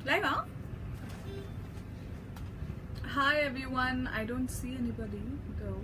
Live, huh? Hi everyone. I don't see anybody though.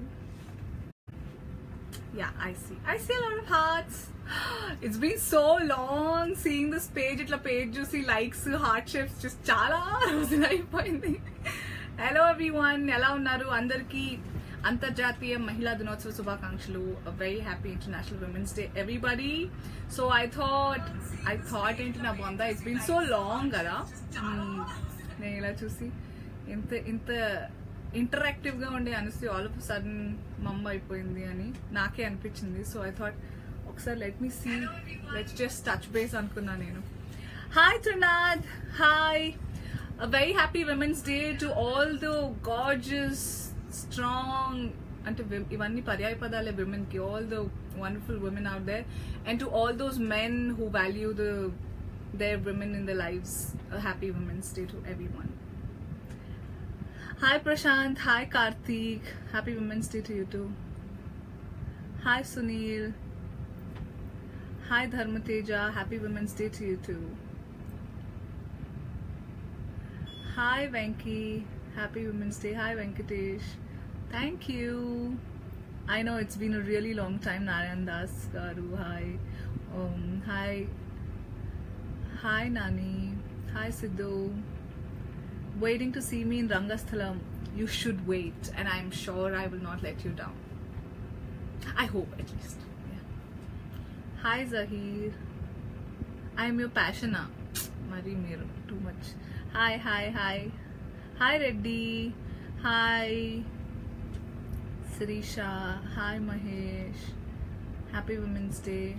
Yeah, I see. I see a lot of hearts. It's been so long seeing this page. ఇట్లా page చూసి likes heart shapes చూసి చాలా రోజులు అయిపోయింది hello everyone ఎలా ఉన్నారు అందరికీ అంతర్జాతీయ మహిళా దినోత్సవ శుభాకాంక్షలు very happy international women's day everybody so I thought I thought ఏంటి నా బొంద ఇట్స్ బీన్ సో లాంగ్ కదా Hmm, నేను ఇలా చూసి ఇంత ఇంత ఇంటరాక్టివ్ గా ఉండే అనిసి ఆల్ ఆఫ్ సడన్ మమ్మ అయిపోయింది అని నాకే అనిపించింది సో ఐ థాట్ ఒకసారి let me see let's just touch base అనుకున్నా నేను hi Trinath hi a very happy Women's Day to all the gorgeous, strong, అంటే wi- ఇవన్నీ పర్యాయ పదాలే విమెన్ కి all the wonderful women out there and to all those men who value the their women in their lives a happy women's day to everyone hi prashant hi karthik happy women's day to you too hi sunil hi dharmateja happy women's day to you too Hi Venki, happy Women's Day. Hi Venkatesh. Thank you. I know it's been a really long time, Narayan Das Garu. Hi. Um, hi. Hi Nani. Hi Sidhu. Waiting to see me in Rangasthalam. You should wait, and I'm sure I will not let you down. I hope at least. Yeah. Hi Zahir. I'm your passion. ah. Mari Mero. Too much. Hi, hi, hi. Hi Reddy. Hi. Sirisha. Hi Mahesh. Happy Women's Day.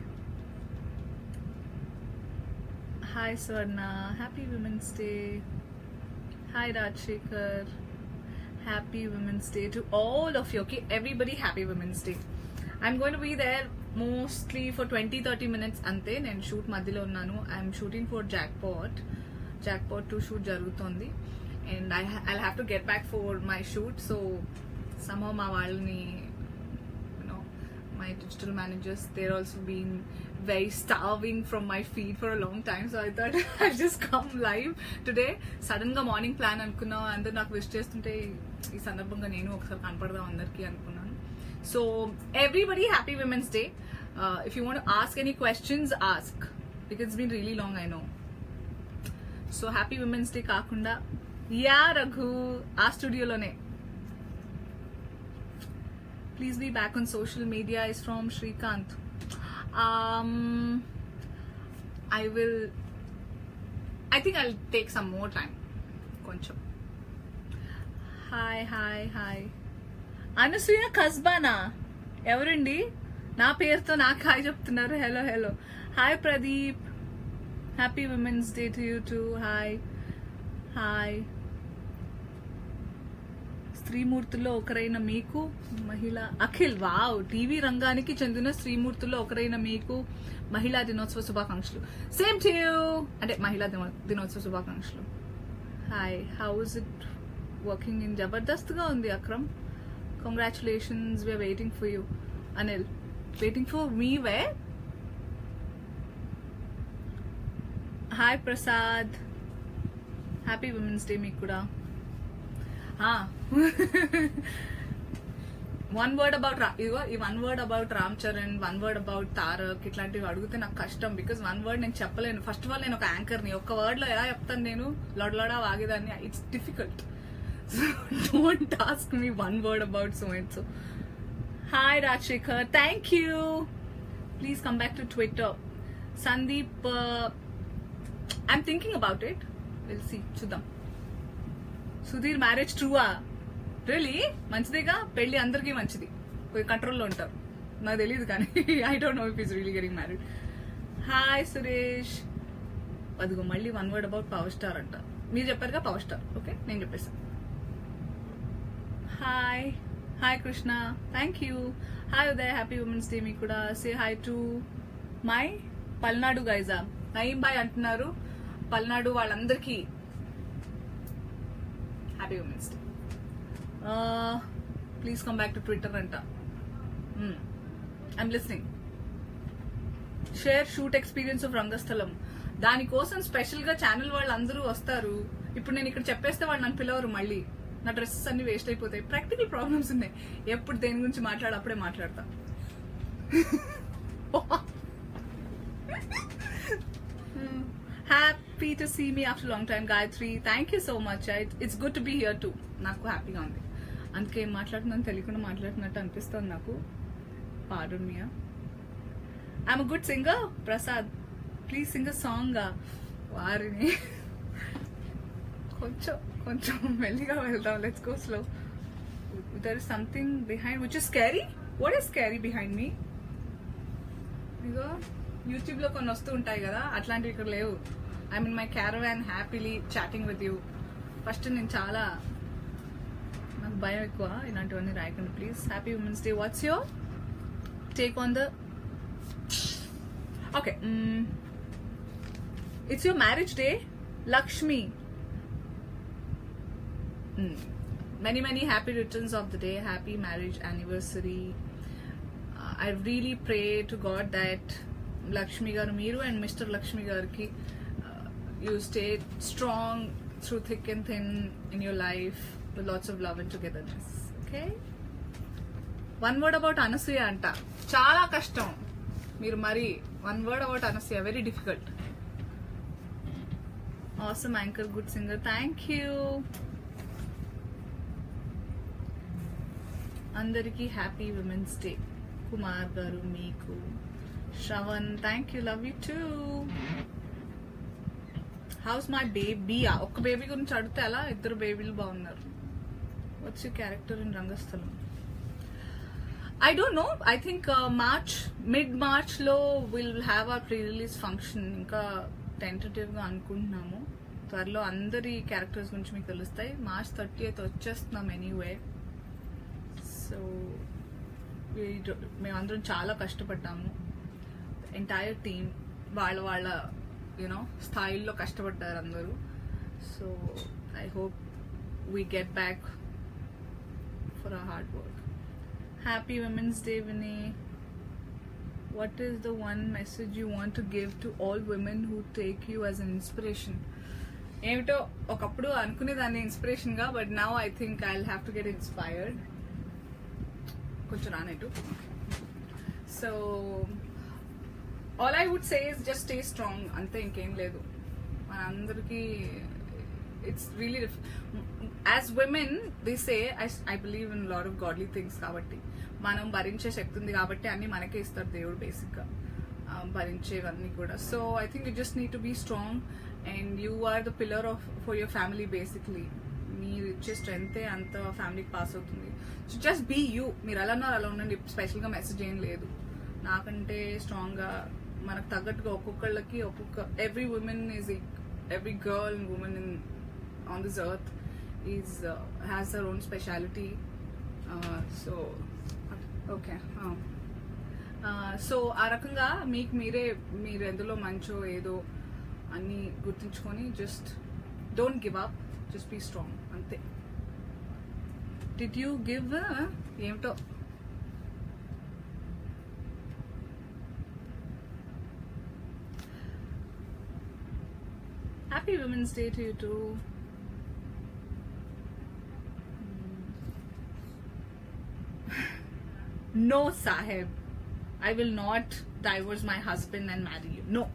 Hi Swarna. Happy Women's Day. Hi Rajshekar. Happy Women's Day to all of you. Okay, everybody, happy Women's Day. I'm going to be there mostly for 20 30 minutes అంతే నేను shoot మధ్యలో ఉన్నాను I'm shooting for jackpot jackpot to shoot జరుగుతుంది and I I have to get back for my shoot so some మా వాళ్ళని you know my digital managers there also been very starving from my feed for a long time so i thought i'll just come live today sudden గా morning plan అనుకున్నా అందరు నాకు wish చేస్తుంటే ఈ సందర్భంగా నేను ఒకసారి కనపడదాం అందరికీ అనుకున్నాను so everybody happy women's day if you want ask any questions ask because it's been really long I know so happy women's day కాకుండా యా రఘు ఆ స్టూడియోలోనే please be back on social media is from Srikanth um i will i think i'll take some more time కొంచెం hi hi hi Anasuya కస్బానా ఎవరండి నా పేరుతో నాకు hi చెప్తున్నారు hello hello hi Pradeep happy women's day to you too hi hi స్త్రీమూర్తుల్లో ఒకరైన మీకు మహిళ అఖిల్ వావ్ టీవీ రంగానికి చెందిన స్త్రీమూర్తుల్లో ఒకరైన మీకు మహిళా దినోత్సవ శుభాకాంక్షలు సేమ్ టు యూ అంటే మహిళా దినో- దినోత్సవ శుభాకాంక్షలు hi how is it working in Jabardasth గా ఉంది Akram congratulations we are waiting for you Anil waiting for me way hi Prasad happy women's day మీకు కూడా వన్ వర్డ్ అబౌట్ ఇదిగో ఈ one word about Ram Charan one word about Tarak ఇట్లాంటివి అడిగితే నాకు కష్టం బికాస్ వన్ వర్డ్ నేను చెప్పలేను ఫస్ట్ ఆఫ్ ఆల్ నేను ఒక యాంకర్ ని ఒక్క వర్డ్ లో ఎలా చెప్తాను నేను లొడలొడా వాగేదాన్ని it's difficult don't task me one word about so and so hi Rajasekhar thank you please come back to Twitter Sandeep I'm thinking about it will see చూద్దాం సుధీర్ మ్యారేజ్ ట్రూవా రియలీ మంచిదేగా పెళ్లి అందరికీ మంచిది కంట్రోల్లో ఉంటారు నాకు తెలియదు కానీ I don't know if is really getting married hi Suresh అదిగో మళ్ళీ one word about power star అంట మీరు చెప్పారుగా పవర్ స్టార్ ఓకే నేను చెప్పేసాను hi hi Krishna thank you hi Uday happy women's day మీకు కూడా say hi to my Palnadu గైజా నయీం బాయ్ అంటున్నారు పల్నాడు వాళ్ళందరికీ happy women's day please come back to Twitter అంట I'm listening share shoot experience of Rangasthalam దానికోసం స్పెషల్ గా ఛానల్ వాళ్ళు అందరూ వస్తారు ఇప్పుడు నేను ఇక్కడ చెప్పేస్తే వాళ్ళు నన్ను పిలవరు మళ్ళీ నా డ్రెస్సెస్ అన్ని వేస్ట్ అయిపోతాయి ప్రాక్టికల్ ప్రాబ్లమ్స్ ఉన్నాయి ఎప్పుడు దేని గురించి మాట్లాడ అప్పుడే మాట్లాడతా happy to see me after long time Gayatri thank you so much it's good to be here to నాకు హ్యాపీగా ఉంది అందుకే ఏం మాట్లాడుతున్నాను తెలియకుండా మాట్లాడుతున్నట్టు అనిపిస్తుంది నాకు పాడన్ మియా I'm good singer Prasad please sing song వారిని కొంచెం కొంచెం మెల్లిగా వెళ్దాం let's go slow there is something behind which is scary what is scary behind me ఇగో యూట్యూబ్ లో కొన్ని వస్తూ ఉంటాయి కదా అట్లాంటివి ఇక్కడ లేవు I mean my caravan happily chatting with you first నేను చాలా నాకు భయం ఎక్కువ ఇలాంటివన్నీ రాయకండి please happy women's day what's your take on the okay it's your marriage day Lakshmi many many happy returns of the day happy marriage anniversary uh, i really pray to god that lakshmi garu meeru and mr lakshmi garki uh, you stay strong through thick and thin in your life with lots of love and togetherness okay one word about Anasuya అంట చాలా కష్టం మీరు మరి one word about Anasuya very difficult awesome anchor good singer thank you అందరికీ happy women's day Kumar గారు మీకు Sravan thank you love you too how's my baby ఒక్క baby గురించి అడిగితే అలా ఇద్దరు బేబీలు బాగున్నారు వచ్చి character in Rangasthalam I don't know I think March mid March లో will have our pre release function ఇంకా టెంటేటివ్ గా అనుకుంటున్నాము త్వరలో అందరి క్యారెక్టర్స్ గురించి మీకు తెలుస్తాయి మార్చ్ థర్టీ అయితే వచ్చేస్తున్నాం ఎనీవే సో మేమందరం చాలా కష్టపడ్డాము ఎంటైర్ టీమ్ వాళ్ళ వాళ్ళ యూనో స్థాయిల్లో కష్టపడ్డారు అందరూ so I hope we get back for a hard work happy women's day Vini what is the one message you want to give to all women who take you as an inspiration ఏమిటో ఒకప్పుడు అనుకునేదాన్ని inspiration గా but now I think I have to get inspired కొంచెం రానట్టు so all I would say is just stay strong అంతే ఇంకేం లేదు మనందరికీ it's really as women they say I believe in lot of godly things కాబట్టి మనం భరించే శక్తి ఉంది కాబట్టి అన్ని మనకే ఇస్తారు దేవుడు బేసిక్ గా భరించేవన్నీ కూడా so I think you just need to be strong and you are the pillar of for your family basically మీరు ఇచ్చే స్ట్రెంగ్తే అంత ఫ్యామిలీకి పాస్ అవుతుంది సో జస్ట్ బీ యూ మీరు ఎలా ఉన్నారు అలా ఉండండి స్పెషల్గా మెసేజ్ ఏం లేదు నాకంటే స్ట్రాంగ్గా మనకు తగ్గట్టుగా ఒక్కొక్కళ్ళకి ఒక్కొక్క every woman is every girl and woman in on this earth is has their own speciality so okay so ఆ రకంగా మీకు మీరే మీరు ఎందులో మంచో ఏదో అన్ని గుర్తుంచుకొని just don't give up just be strong అంతే డిడ్ యూ గివ్ ఏమిటో happy women's day to you too No, Sahib. I will not divorce my husband and marry you. No.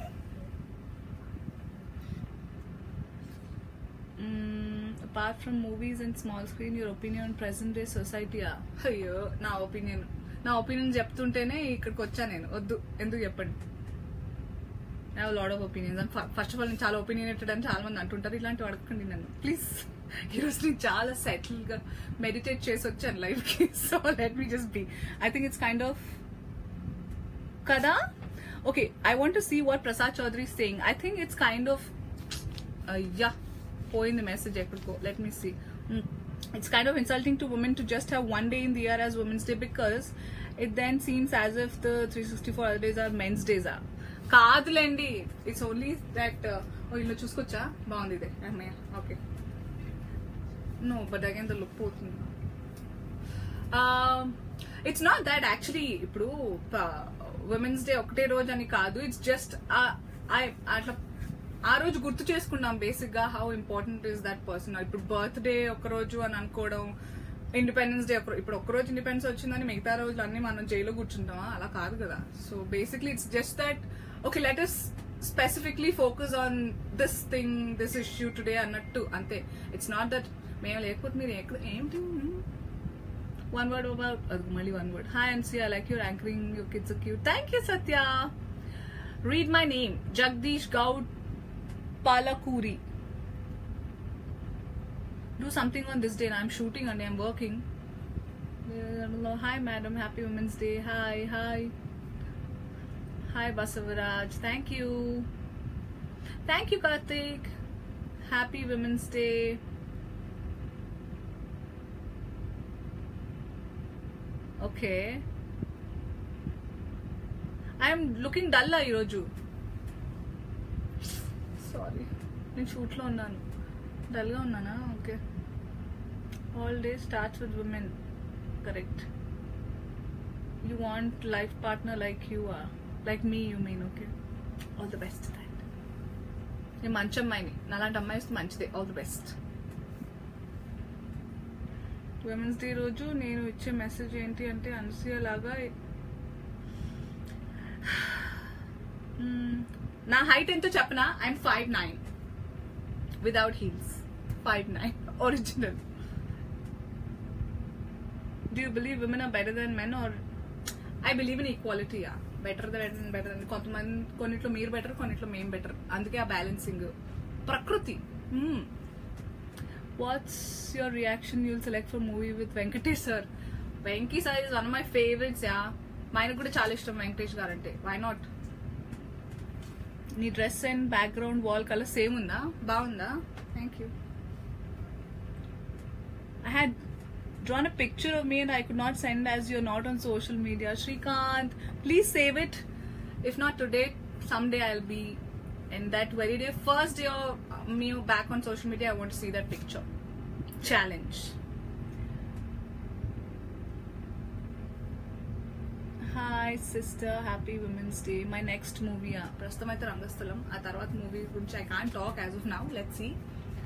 Mm, apart from movies and small screen, your opinion on present day society? అయ్యో నా opinion నా opinion చెప్తుంటేనే ఇక్కడికి వచ్చా నేను వద్దు ఎందుకు చెప్పండి I lot of opinions first of all నేను చాలా ఒపీనియనేటెడ్ అని చాలా మంది అంటుంటారు ఇలాంటివి అడగకండి నన్ను ప్లీజ్ ఈరోజు నేను చాలా సెటిల్ గా మెడిటేట్ చేసి వచ్చాను లైఫ్ కి so let me just be I think it's kind of కదా okay I want to see what Prasad Chowdary saying I think it's kind of yeah పోయింది మెసేజ్ ఎక్కడికో let me see it's kind of insulting to women to just have one day in the year as Women's Day because it then seems as if the 364 other days are men's days are. కాదులేండి it's only that ఓ ఇల్లు చూసుకోవచ్చా బాగుంది ఇదే అమ్మయ్య okay no but again the look పోతుంది it's not that actually ఇప్పుడు women's day ఒకటే రోజు అని కాదు ఇట్స్ జస్ట్ ఐ అట్లా ఆ రోజు గుర్తు చేసుకున్నాం బేసిక్ గా how important is that person ఇప్పుడు బర్త్డే ఒక రోజు అని అనుకోవడం ఇండిపెండెన్స్ డే ఇప్పుడు ఒక్క రోజు ఇండిపెండెన్స్ వచ్చిందని మిగతా రోజులు అన్ని మనం జైల్లో కూర్చుంటామా అలా కాదు కదా so basically it's just that okay letters specifically focus on this thing this issue today అన్నట్టు అంతే ఇట్స్ నాట్ దట్ మేము లేకపోతే మీరు ఎక్కడ ఏంటి వన్ వర్డ్ అబౌట్ అది మళ్ళీ వన్ వర్డ్ హాయ్ అన్సీ I like your anchoring your kids cute thank you Satya read my name Jagadish Goud Palakuri do something on this day and I'm shooting and I'm working. Hi madam, happy Women's Day. Hi, hi. Hi Basavaraj. Thank you. Thank you Karthik. Happy Women's Day. Okay. I'm looking dull ఈరోజు sorry నేను షూట్లో ఉన్నాను డల్గా ఉన్నానా okay all day starts with woman correct you want life partner like you or like me you mean okay all the best that నేను మంచి అమ్మాయిని నాలాంటి అమ్మాయి వస్తే మంచిదే all the best women's day రోజు నేను ఇచ్చే మెసేజ్ ఏంటి అంటే అనసూయ లాగా మ్మ్, నా హైట్ ఎంతో చెప్పనా I'm five nine without heels five nine original do you believe women are better than men are I believe in equality yeah better than better కొంతమంది కొన్నిట్లో మీరు బెటర్ కొన్నిట్లో మేము బెటర్ అందుకే ఆ బ్యాలెన్సింగ్ ప్రకృతి what's your reaction you'll select for movie with Venkatesh sir Venky sir is one of my favourites yeah మా ఆయనకు కూడా చాలా ఇష్టం వెంకటేష్ గారు అంటే వై నాట్ నీ dress and background wall colour same ఉందా బాగుందా thank you I had drawn a picture of me and I could not send as you're not on social media. Shrikant, please save it. If not today, someday I'll be in that very day. First day of me back on social media, I want to see that picture. Challenge. Hi sister happy women's day my next movie ప్రస్తుతం అయితే రంగస్థలం ఆ తర్వాత movie గురించి I can talk as of now let see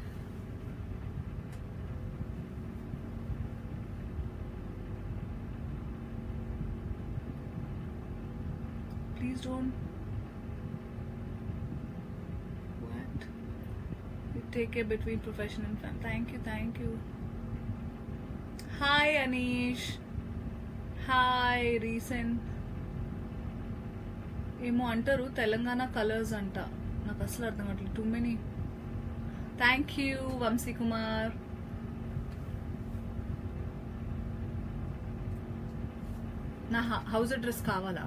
please don't what you take care between profession and fun thank you thank you hi anish hi recent ఏమో అంటారు Telangana colours అంట నాకు అసలు అర్థం కావట్లేదు too many thank you Vamsi Kumar నా house address కావాలా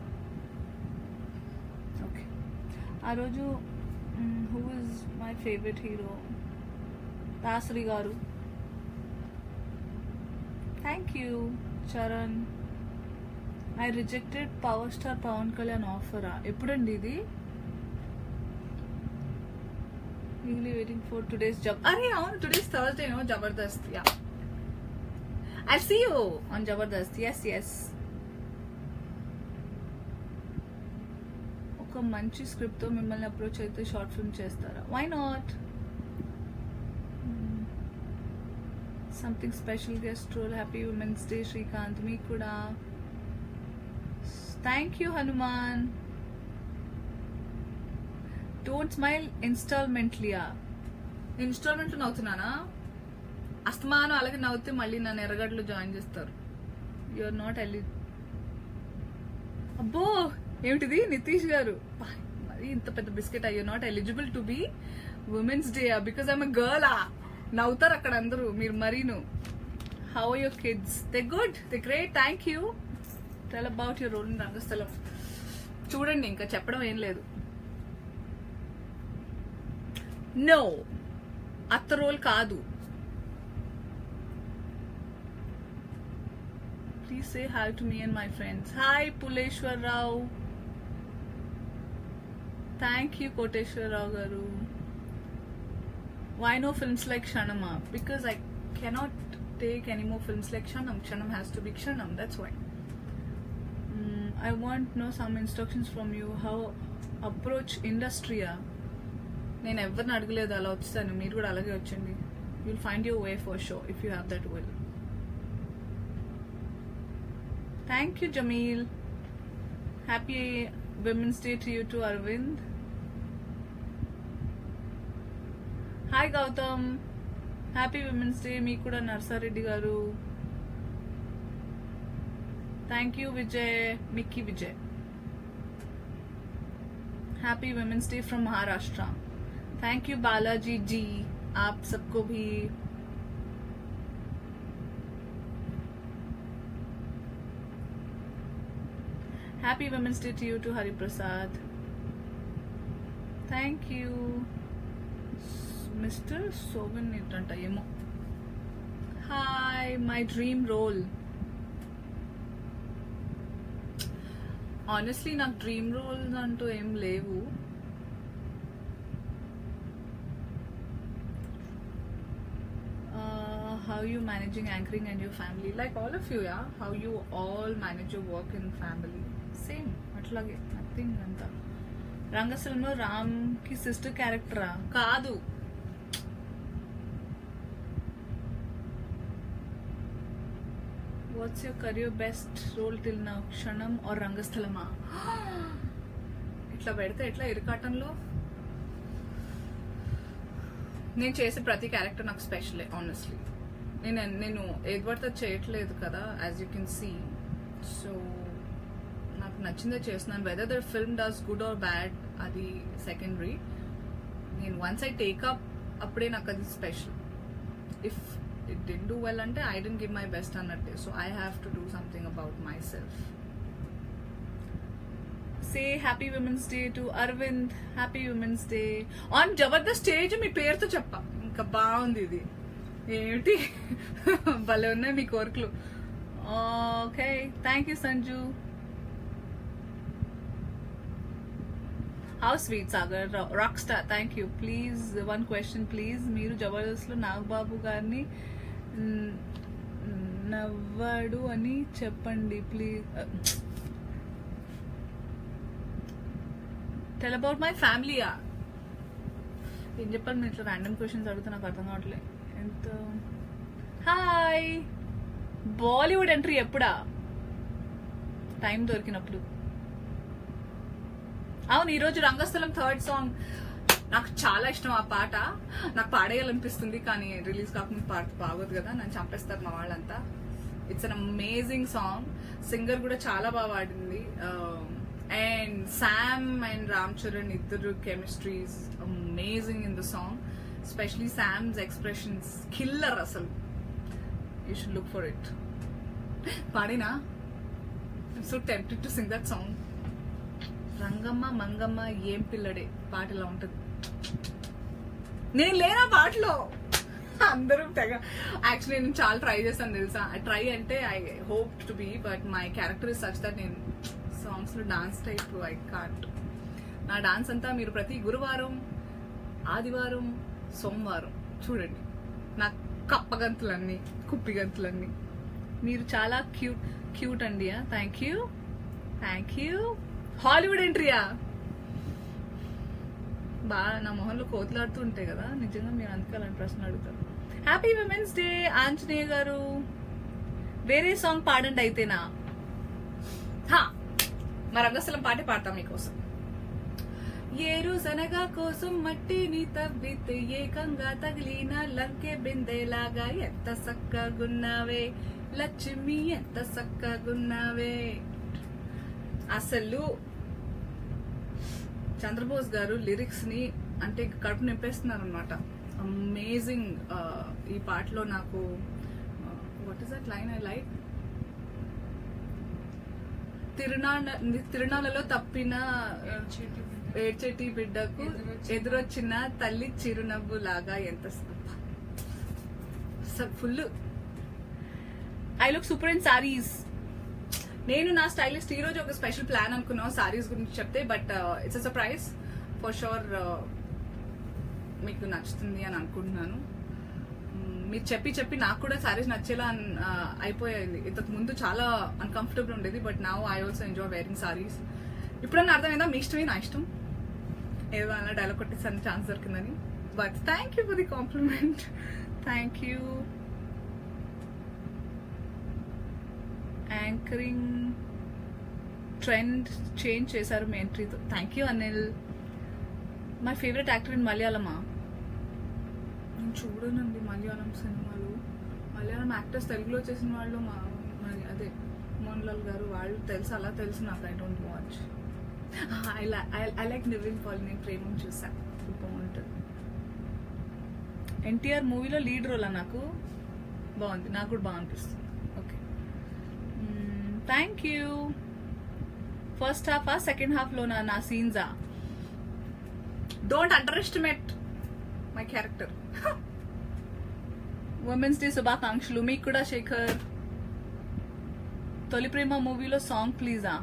okay ఆ రోజు who is my favourite hero Dasari గారు thank you Charan I rejected power star Pawan Kalyan ఆఫరా ఎప్పుడండి ఇది ఈగలీ వెయిటింగ్ ఫర్ టుడేస్ జబ్ అరే అవును today's Thursday no Jabardasth yeah I see you on Jabardasth yes yes ఒక మంచి స్క్రిప్ట్తో మిమ్మల్ని అప్రోచ్ అయితే షార్ట్ ఫిల్మ్ చేస్తారా why not something special guest role happy women's day Srikanth మీకు కూడా thank you Hanuman don't smile ఇన్స్టాల్మెంట్లియా ఇన్స్టాల్మెంట్లు నవ్వుతున్నానా అస్తమానం అలాగే నవ్వుతే మళ్ళీ నన్ను ఎర్రగడ్డలో జాయిన్ చేస్తారు యు ఆర్ నాట్ ఎలి అబ్బో ఏమిటిది నితీష్ గారు పా, మరి ఇంత పెద్ద బిస్కెట్ అయ్యో not eligible to be women's day because I'm girl నవ్వుతారు అక్కడ అందరూ మీరు మరీను how your kids they good they great thank you tell about your role in Rangasthalam చూడండి ఇంకా చెప్పడం ఏం లేదు నో అత్త రోల్ కాదు please say hi to me and my friends hi Puleshwar Rao thank you Koteswararao garu why no films like Shanama? Because I cannot take any more films like Shanam. Shanam has to be Shanam, that's why. Mm, I want know some instructions from you how approach ఇండస్ట్రీయా నేను ఎవరిని అడగలేదు అలా వచ్చాను మీరు కూడా అలాగే వచ్చండి you'll find your way for show if you have that will thank you Jamil happy women's day to you to Aravind hi Gautam happy women's day మీకు కూడా Narsareddy garu thank you Vijay Mickey Vijay happy women's day from Maharashtra thank you Balaji ji आप सबको भी happy women's day to you to Hari Prasad thank you mister సోవెన్ ఏంటంట ఏమో hi my dream role honestly నాకు dream roles అంటూ ఏం లేవు how you managing anchoring and your family like all of you yeah how you all manage your work in family same అట్లాగే nothing అంతా రంగస్థలంలో రామ్ కి సిస్టర్ క్యారెక్టరా కాదు what's your career best role till now Kshanam are రంగస్థలమా ఇట్లా పెడితే ఎట్లా ఇరకాటంలో నేను చేసే ప్రతి క్యారెక్టర్ నాకు స్పెషలే ఆనెస్ట్లీ నేను నేను ఏది పడితే అది చేయట్లేదు కదా as you can see so నాకు నచ్చిందే చేస్తున్నాను whether the film does good or bad అది సెకండరీ నేను వన్స్ ఐ టేకప్ అప్పుడే నాకు అది special if it did do well అంటే I didn't give my best అన్నట్టే so I have to do something about myself say happy women's day to Aravind happy women's day on Jabardasth stage మీ పేరుతో చెప్ప ఇంకా బాగుంది ఇది ఏమిటి భలే ఉన్నాయి మీ కోరికలు okay thank you Sanju how sweet Sagar rock star thank you please one question please మీరు జబర్దస్త్ లో నాగబాబు గారిని న్- నవ్వాడు అని చెప్పండి ప్లీజ్ టెల్ అబౌట్ మై ఫ్యామిలీయా ఏం చెప్పాలి మీరు ఇట్లా ర్యాండమ్ క్వశ్చన్స్ అడిగితే నాకు అర్థం కావట్లేదు ఎంత హాయ్ బాలీవుడ్ ఎంట్రీ ఎప్పుడా టైం దొరికినప్పుడు అవును ఈరోజు రంగస్థలం థర్డ్ సాంగ్ నాకు చాలా ఇష్టం ఆ పాట నాకు పాడేయాలనిపిస్తుంది కానీ రిలీజ్ కాకుండా పాట బాగోదు కదా నన్ను చంపేస్తారు మా వాళ్ళంతా it's an amazing song singer కూడా చాలా బాగా పాడింది and Sam and Ram Charan ఇద్దరు chemistries amazing in the song specially Sam's expressions killer అసలు you should look for it పాడినా so tempted to sing that song Rangamma Mangamma ఏం పిల్లడే పాట ఇలా ఉంటది నేను లేనా పాటలో అందరూ తెగ యాక్చువల్లీ నేను చాలా ట్రై చేశాను తెలుసా ట్రై అంటే I hope to be but my character is such that నేను సాంగ్స్ లో డాన్స్ టైప్ ఐ కాంట్ నా డాన్స్ అంతా మీరు ప్రతి గురువారం ఆదివారం సోమవారం చూడండి నా కప్పగంతులన్నీ కుప్పిగంతులన్నీ మీరు చాలా క్యూట్ క్యూట్ అండి thank you thank you Hollywood ఎంట్రీయా బాగా నా మొహంలో కోతులాడుతూ ఉంటాయి కదా నిజంగా మీరు అందుకే అలాంటి ప్రశ్న అడుగుతారు హ్యాపీ విమెన్స్ డే ఆంజనేయ గారు వేరే సాంగ్ పాడండి అయితేనా హా, మా రంగస్థలం పాటే పాడతాం మీకోసం ఏరు సనగా కోసం మట్టిని తవ్వితే ఏకంగా తగిలిన లంకె బిందెలాగా ఎంత సక్కగున్నావే లక్ష్మి ఎంత సక్కగున్నావే అసలు చంద్రబోస్ గారు లిరిక్స్ ని అంటే కడుపు నింపేస్తున్నారు అనమాట అమేజింగ్ ఈ పాటలో నాకు what is that line I like తిరునాళ్ళ తిరునాళ్ళలో తప్పిన ఏడ్చెటి బిడ్డకు ఎదురొచ్చిన తల్లి చిరునవ్వు లాగా ఎంత full I look super in saris నేను నా స్టైలిస్ట్ ఈ రోజు ఒక స్పెషల్ ప్లాన్ అనుకున్నాను సారీస్ గురించి చెప్తే but it's a surprise for sure మీకు నచ్చుతుంది అని అనుకుంటున్నాను మ్మ్, మీరు చెప్పి చెప్పి నాకు కూడా సారీస్ నచ్చేలా అన్- ఆ, అయిపోయింది ఇంతకు ముందు చాలా అన్కంఫర్టబుల్ ఉండేది బట్ నా I also enjoy wearing saris ఇప్పుడన్నా అర్థమైందా మీ ఇష్టమే నా ఇష్టం ఏదో అలా డైలాగ్ కొట్టేసాను ఛాన్స్ దొరికిందని but thank you for the compliment thank you anchoring trend change చేశారు మీ ఎంట్రీతో thank you Anil my favourite actor in మలయాళమా నేను చూడనండి మలయాళం సినిమాలు మలయాళం యాక్టర్స్ తెలుగులో చేసిన వాళ్ళు మా మరి అదే మోహన్ లాల్ గారు వాళ్ళు తెలుసు అలా తెలుసు నాకు I don't watch I I like Nivin Pauly నేను ప్రేమం చూసా బాగుంటుంది ఎన్టీఆర్ మూవీలో లీడ్ రోలా నాకు బాగుంది నాకు కూడా బాగా అనిపిస్తుంది okay thank you first half ఆ సెకండ్ హాఫ్ లోనా నా సీన్సా don't underestimate my character women's day శుభాకాంక్షలు మీకు కూడా శేఖర్ తొలి ప్రేమ మూవీలో సాంగ్ ప్లీజా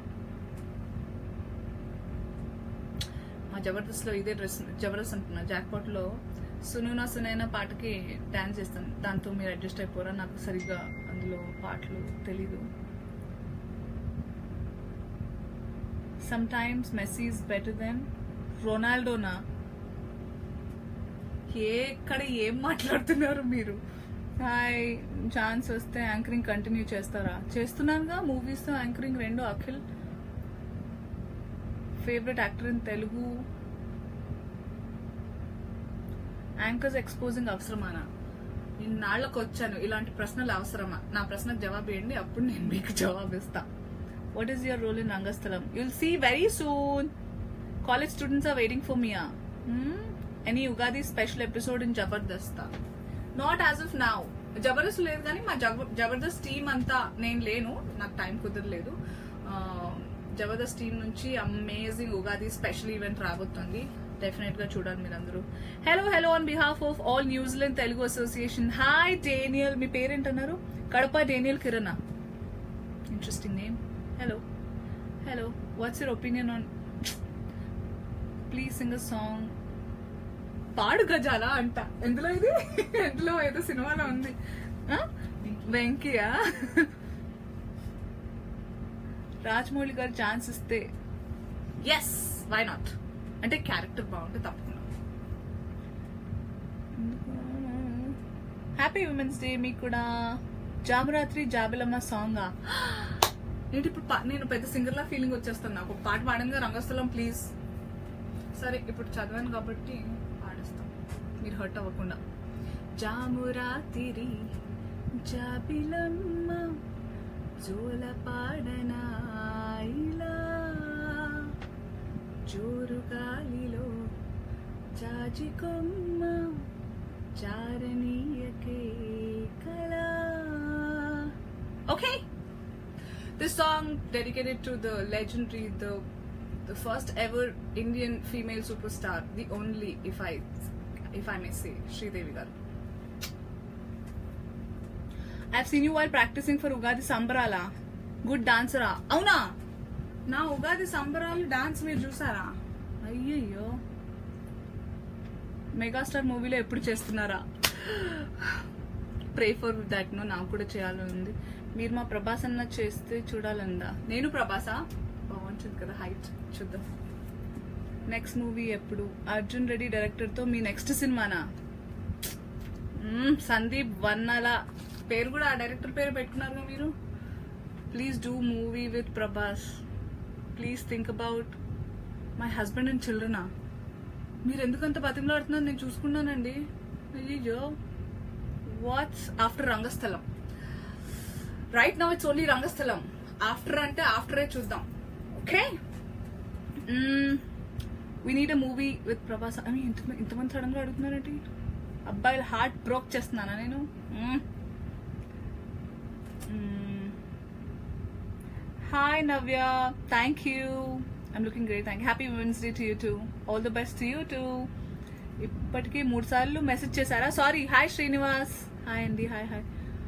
మా జబర్దస్త్ లో ఇదే డ్రెస్ జబర్దస్త్ అంటున్నా జాక్పాట్ లో సునూనా సునైన పాటకి డాన్స్ చేస్తాను దాంతో మీరు అడ్జస్ట్ అయిపోరా నాకు సరిగ్గా అందులో పాటలు తెలీదు sometimes Messi is better than రొనాల్డోనా ఏ ఎక్కడ ఏం మాట్లాడుతున్నారు మీరు హాయ్ ఛాన్స్ వస్తే యాంకరింగ్ కంటిన్యూ చేస్తారా చేస్తున్నానుగా మూవీస్ యాంకరింగ్ రెండు Akhil favourite actor in Telugu anchors exposing అవసరమానా ఇన్నాళ్ళకి వచ్చాను ఇలాంటి ప్రశ్నలు అవసరమా నా ప్రశ్నకు జవాబు ఇవ్వండి అప్పుడు నేను మీకు జవాబు ఇస్తా what is your role in Rangasthalam you'll see very soon college students are waiting for మియా any Ugadi special episode in Jabardasth not as of now Jabardasth లేదు కానీ మా జబ- జబర్దస్త్ టీమ్ అంతా నేను లేను నాకు టైం కుదరలేదు ఆ, జబర్దస్త్ టీం నుంచి అమేజింగ్ ఉగాది స్పెషల్ ఈవెంట్ రాబోతుంది డెఫినెట్ గా చూడాలి మీరందరూ hello hello on behalf of all New Zealand Telugu association hi Daniel మీ పేరేంటన్నారు Kadapa Daniel Kiran interesting name hello hello what's your opinion on please sing a song పాడు గజాల అంట ఎందులో ఇది ఎందులో ఏదో సినిమాలో ఉంది ఆ? వెంకయ్య రాజమౌళి గారు ఛాన్స్ ఇస్తే ఎస్ వై నాట్ అంటే క్యారెక్టర్ బాగుంటే తప్పకుండా హ్యాపీ ఉమెన్స్ డే మీకు కూడా జామరాత్రి జాబిలమ్మ సాంగ్ ఏంటి ఇప్పుడు పా- నేను పెద్ద సింగర్ లా ఫీలింగ్ వచ్చేస్తాను నాకు ఒక పాట పాడంగా రంగస్థలం ప్లీజ్ సరే ఇప్పుడు చదివాను కాబట్టి పాడేస్తాం మీరు హర్ట్ అవ్వకుండా జామురాతిరి జాబిలమ్మ జోల పాడనా ఇలా జోరు గాలిలో జాజి కొమ్మ చారణీయకే కళా okay This song dedicated to the legendary, the the first ever Indian female superstar, the only, if I if I may say, Sridevi garu. I've seen you while practicing for Ugadi Sambarala. Good dancer. అవునా నా ఉగాది సంబరాలు dance మీరు చూసారా అయ్యయ్యో megastar మూవీలో ఎప్పుడు చేస్తున్నారా pray for that no నాకు కూడా చేయాలని ఉంది మీరు మా ప్రభాస్ అన్న చేస్తే చూడాలందా నేను ప్రభాసా బాగుంటుంది కదా హైట్ చూద్దాం నెక్స్ట్ మూవీ ఎప్పుడు అర్జున్ రెడ్డి డైరెక్టర్ తో మీ నెక్స్ట్ సినిమానా మ్మ్, సందీప్ వన్నల పేరు కూడా ఆ డైరెక్టర్ పేరు పెట్టుకున్నారుగా మీరు please do movie with Prabhas please think about my husband and చిల్డ్రనా మీరు ఎందుకంత బతిమలాడుతున్నారు నేను చూసుకున్నానండి అయ్యో what's after Rangasthalam right now it's only Rangasthalam after అంటే ఆఫ్టరే చూద్దాం okay we need a movie with Prabhas అని ఇంత ఇంతమంది సడన్ గా అడుగుతున్నారండి అబ్బాయిలు హార్ట్ బ్రోక్ చేస్తున్నానా నేను hi Navya thank you I'm looking great thank happy women's day to you too all the best to you too ఇప్పటికీ మూడు సార్లు మెసేజ్ చేశారా సారీ హాయ్ శ్రీనివాస్ హాయ్ అండి hi hi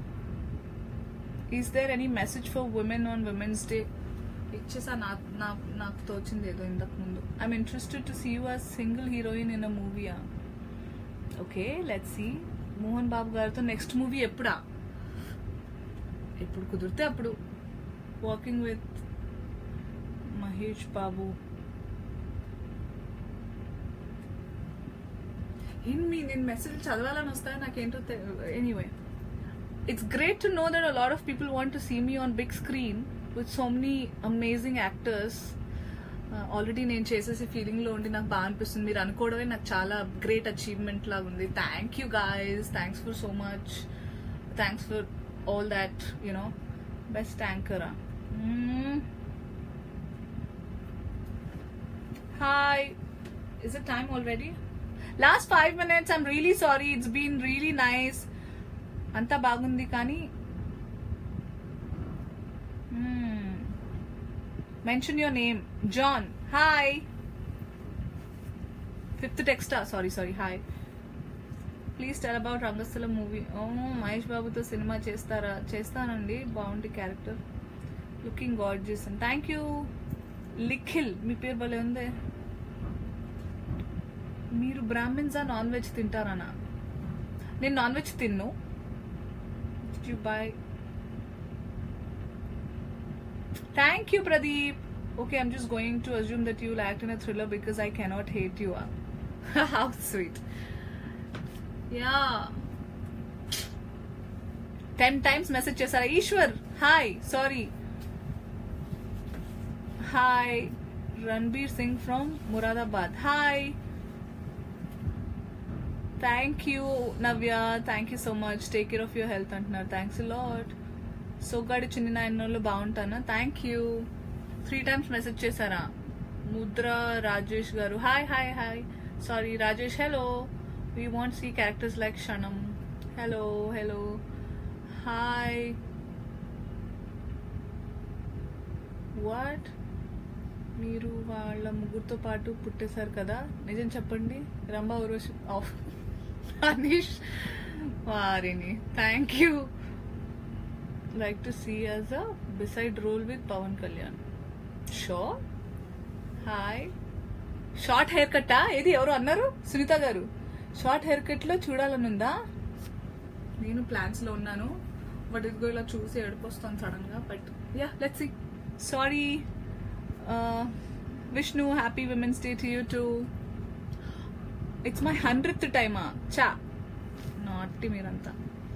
is there any message for women on women's day ఇచ్చేసా నా నా- నాకు తోచింది ఏదో ఇంతకు ముందు I'm interested to see you a single heroine in a మూవీయా okay let see Mohan Babu గారితో నెక్స్ట్ మూవీ ఎప్పుడా ఎప్పుడు కుదిరితే అప్పుడు వాకింగ్ విత్ మహేష్ బాబు ఏం మీ నేను మెసేజ్ చదవాలని వస్తాయో నాకేంటో anyway it's great to know that a lot of people want to see me on big screen with so many amazing actors already నేను చేసేసి ఫీలింగ్ లో ఉండి నాకు బాగా అనిపిస్తుంది మీరు అనుకోవడమే నాకు చాలా గ్రేట్ అచీవ్మెంట్ లాగా ఉంది thank you guys thanks for so much thanks for all that you know best యాంకరా hi is it time already last five minutes I'm really sorry it's been really nice అంతా బాగుంది కానీ mention your name John hi fifth టెక్స్టా sorry sorry hi please tell about Rangasthalam movie ఓ మహేష్ బాబుతో సినిమా చేస్తారా చేస్తానండి బాగుంది క్యారెక్టర్ లుకింగ్ గాడ్ చేసాను థ్యాంక్ యూ లిఖిల్ మీ పేరు భలే ఉంది మీరు బ్రాహ్మిన్సా నాన్ వెజ్ తింటారనా నేను నాన్ వెజ్ తిన్ను Did you buy? Thank you, Pradeep. Okay, I'm just going to assume that you'll act in a thriller because I cannot hate you. How sweet. Yeah. Ten times message chesara. Ishwar, hi. Sorry. Hi. Ranbir Singh from Muradabad. Hi. Thank you Navya thank you so much take care of your health అంటున్నారు thanks lot సోగ్గాడి చిన్న నాయనోళ్ళు బాగుంటానా thank you three times message చేశారా Mudra Rajesh garu hi hi hi sorry Rajesh hello we want see characters like Kshanam hello hello hi what మీరు వాళ్ళ ముగ్గురుతో పాటు పుట్టేశారు కదా నిజం చెప్పండి రంభా ఉరోషి ఆఫ్ అనీష్ వారిని thank you like to see as a beside role with Pawan Kalyan show hi short hair కట్టా ఏది ఎవరు అన్నారు సునీత గారు షార్ట్ హెయిర్ కట్ లో చూడాలనుందా నేను ప్లాన్స్ లో ఉన్నాను బట్ ఇదిగో ఇలా చూసి ఏడిపోస్తాను సడన్ గా but yeah let's see sorry Vishnu happy women's day to you too it's my hundred టైమా చా నాటి మీరంతా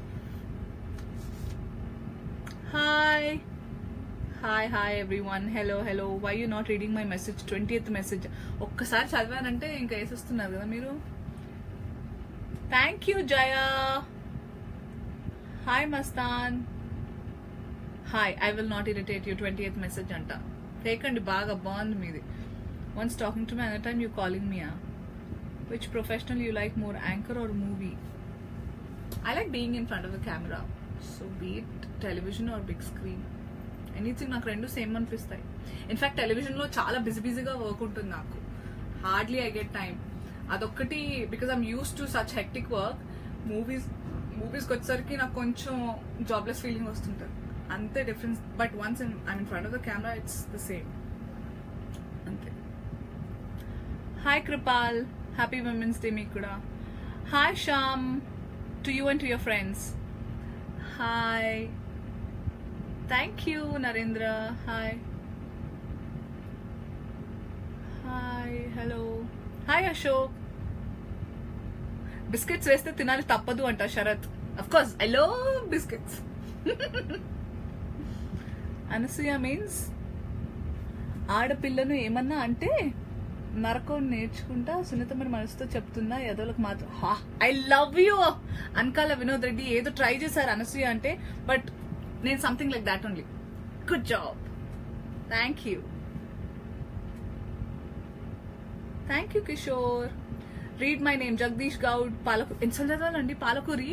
hi hi hi everyone hello hello why you not reading my message twenty eighth message ఒక్కసారి చదివానంటే ఇంకా వేసేస్తున్నారు కదా మీరు thank you Jaya hi Mastan hi I will not irritate you twenty eighth message అంట టేకండి బాగా బాగుంది మీది once talking to me honour time you calling me which professional you like more anchor or movie I like being in front of the camera so be it television or big screen anything నాకు రెండు same అనిపిస్తాయి in fact టెలివిజన్లో చాలా busy బిజీగా work ఉంటుంది నాకు hardly I get time అదొక్కటి because I'm used to such hectic work movies మూవీస్కి వచ్చేసరికి నాకు కొంచెం జాబ్లెస్ ఫీలింగ్ వస్తుంటుంది అంతే difference but once in I mean front of the camera it's the same అంతే hi Kripal happy women's day మీకు కూడా hi Shyam to you and to your friends hi thank you Narendra hi hi hello hi Ashok biscuits వేస్తే తినాలి తప్పదు అంట Sharath of course I love biscuits Anasuya means ఆడపిల్లను ఏమన్నా అంటే నరకం నేర్చుకుంటా సున్నితమైన మనసుతో చెప్తున్నా ఎదోలకు మాత్రం హా I love you Anakala Vinod Reddy ఏదో ట్రై చేశారు అనసూయ అంటే బట్ నేను something like that only good job thank you thank you Kishore read my name Jagadish Goud పాలకు ఎన్నిసార్లు చదవాలండి Palakuri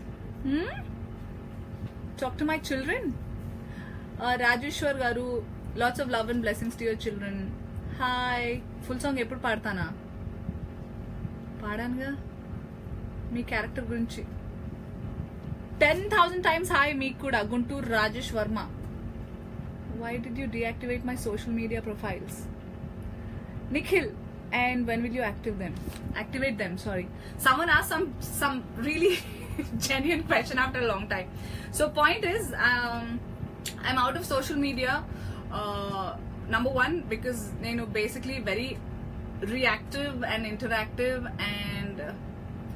talk to my children Rajeshwar garu lots of love and blessings to your children hi full song ఎప్పుడు పాడతానా పాడానుగా మీ క్యారెక్టర్ గురించి టెన్ థౌసండ్ టైమ్స్ హాయ్ మీకు కూడా Guntur Rajesh Varma why did you deactivate my social media profiles Nikhil and when will you active them activate them sorry someone asked some some really genuine question after a long time so point is um, i'm out of social media uh, number one because you know basically very reactive and interactive and uh,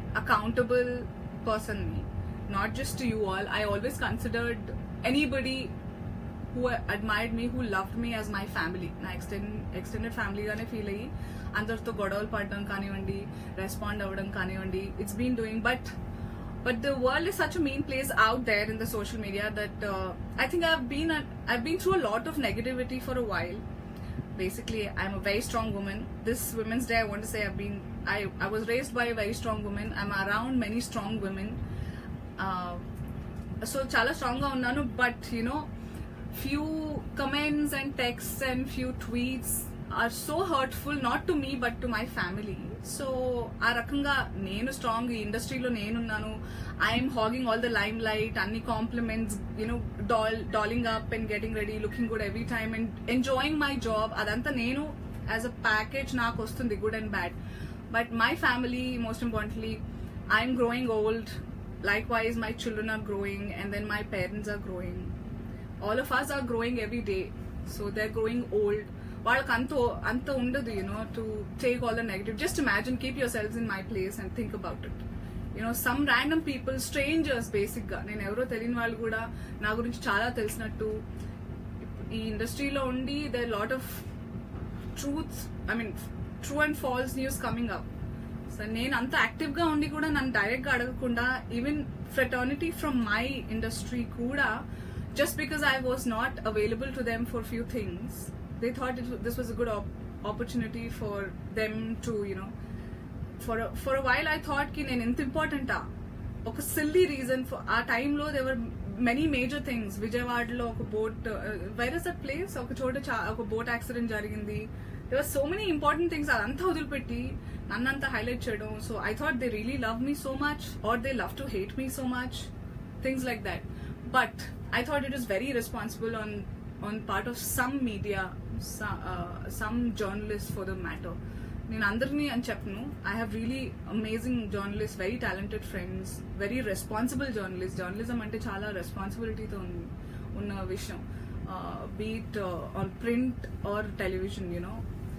accountable person me not just to you all i always considered anybody who admired me who loved me as my family నా extend extended ఫ్యామిలీగానే feel అయ్యి అందరితో గొడవలు పడడం కానివ్వండి respond అవ్వడం కానివ్వండి it's been doing but but the world is such a mean place out there in the social media that uh, I think I've been I've been through a lot of negativity for a while. Basically, I'm a very strong woman. This Women's Day, I want to say I've been I I was raised by a very strong woman. I'm around many strong women. Uh, so చాలా strong గా ఉన్నాను but you know few comments and text and few tweets are so hurtful not to me but to my family so ఆ రకంగా నేను strong ఈ ఇండస్ట్రీలో నేనున్నాను I'm hugging all the limelight అన్ని compliments you know doll dolling up and getting ready looking good every time and enjoying my job అదంతా నేను as a package నాకు వస్తుంది good and bad but my family most importantly I'm growing old likewise my children are growing and then my parents are growing all of us are growing every day so they are growing old వాళ్ళకి అంత అంత ఉండదు you know to take all the negative just imagine keep your selves in my place and think about it you know some random people strangers basic గా నేను ఎవరో తెలియని వాళ్ళు కూడా నా గురించి చాలా తెలిసినట్టు ఈ ఇండస్ట్రీలో ఉండి they lot of truth I mean true and false news coming up so నేను అంత యాక్టివ్ గా ఉండి కూడా నన్ను డైరెక్ట్ గా అడగకుండా even fraternity from my industry కూడా just because I was not available to them for few things, they thought it, this was a good op- opportunity for them to, you know, for a, for a while I thought ki నేను ఎంత important ఒక silly reason for ఆ టైంలో దేవర్ many major things విజయవాడలో ఒక boat virus that place ఒక చోట చా- ఒక బోట్ యాక్సిడెంట్ జరిగింది there were so many important things అదంతా వదిలిపెట్టి నన్నంతా హైలైట్ చేయడం so I thought they really love me so much or they love to hate me so much things like that. But I thought it was very responsible on on part of some media, some, uh, some journalists for the matter. నేను అందరినీ అని చెప్పను I have really amazing journalist very talented friends very responsible journalist journalism అంటే చాలా రెస్పాన్సిబిలిటీతో ఉంది ఉన్న విషయం be it on print or television you know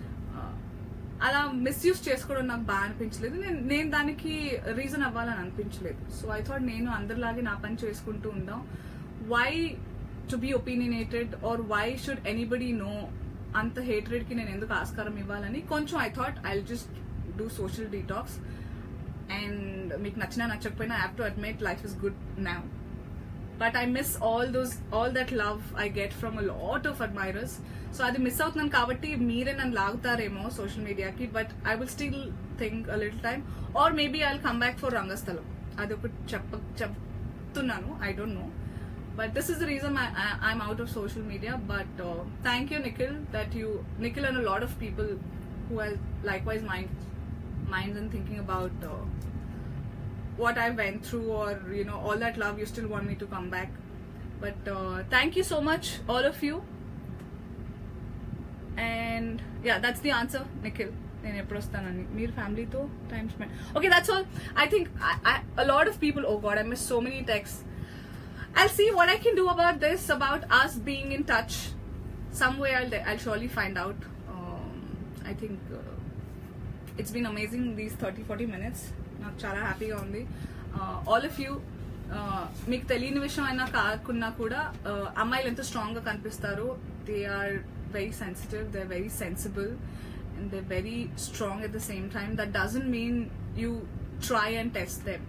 అలా మిస్యూజ్ చేసుకోవడం నాకు బాగా అనిపించలేదు నేను నేను దానికి రీజన్ అవ్వాలని అనిపించలేదు సో ఐ థాట్ నేను అందరిలాగే నా పని చేసుకుంటూ ఉందాం why to be opinionated or why should anybody know అంత హేట్రెడ్ కి నేను ఎందుకు ఆస్కారం ఇవ్వాలని కొంచెం I thought I just do social detox and మీకు నచ్చినా నచ్చకపోయినా have to admit life is good now but I miss all those all that love I get from a lot of admirers so అది miss అవుతున్నాను కాబట్టి మీరే నన్ను లాగుతారేమో social మీడియాకి but I will still think a little time or maybe I will come back for Rangasthalam అది ఒకటి చెప్ప చెప్తున్నాను I don't know but this is the reason I'm out of social media but thank you Nikhil that you Nikhil and lot of people who have likewise mind minds and thinking about uh, what I went through or you know all that love you still want me to come back but uh, thank you so much all of you and yeah that's the answer Nikhil నేను ఎప్పుడు వస్తానని మీరు ఫ్యామిలీతో time spend okay that's all I think a lot of people oh god I miss so many texts I'll see what I can do about this about us being in touch some way I'll, I'll surely find out um, I think uh, it's been amazing these thirty forty minutes నాకు చాలా హ్యాపీగా ఉంది all of you మీకు తెలియని విషయం అయినా కాకున్నా కూడా uh, అమ్మాయిలు ఎంత స్ట్రాంగ్ గా కనిపిస్తారు they are very sensitive they are very sensible and they very strong at the same time that doesn't mean you try and test them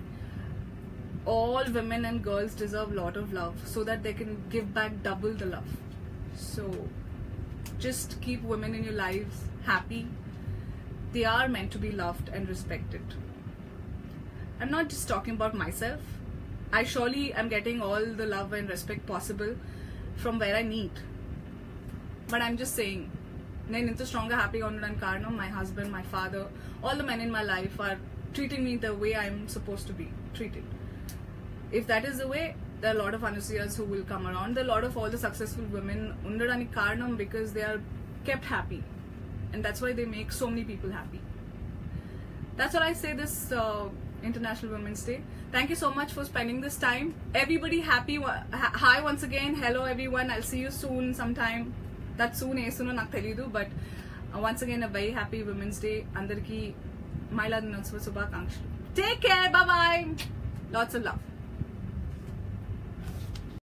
all women and girls deserve a lot of love so that they can give back double the love. So just keep women in your lives happy. They are meant to be loved and respected. I'm not just talking about myself. I surely am getting all the love and respect possible from where I need. But I'm just saying, నేను ఇంత స్ట్రాంగ్గా హ్యాపీగా ఉండడానికి కారణం my husband my father all the men in my life are treating me the way I'm suppose to be treated if that is the way there are a lot of anusiyas who will come around there are a lot of all the successful women ఉండడానికి కారణం because they are kept happy and that's why they make so many people happy that's what i say this uh, international women's day thank you so much for spending this time everybody happy wa- ha- hi once again hello everyone i'll see you soon sometime that soon ఏసునో నాకు తెలీదు but once again a very happy women's day అందరికీ మహిళా దినోత్సవ శుభాకాంక్షలు take care bye lots of love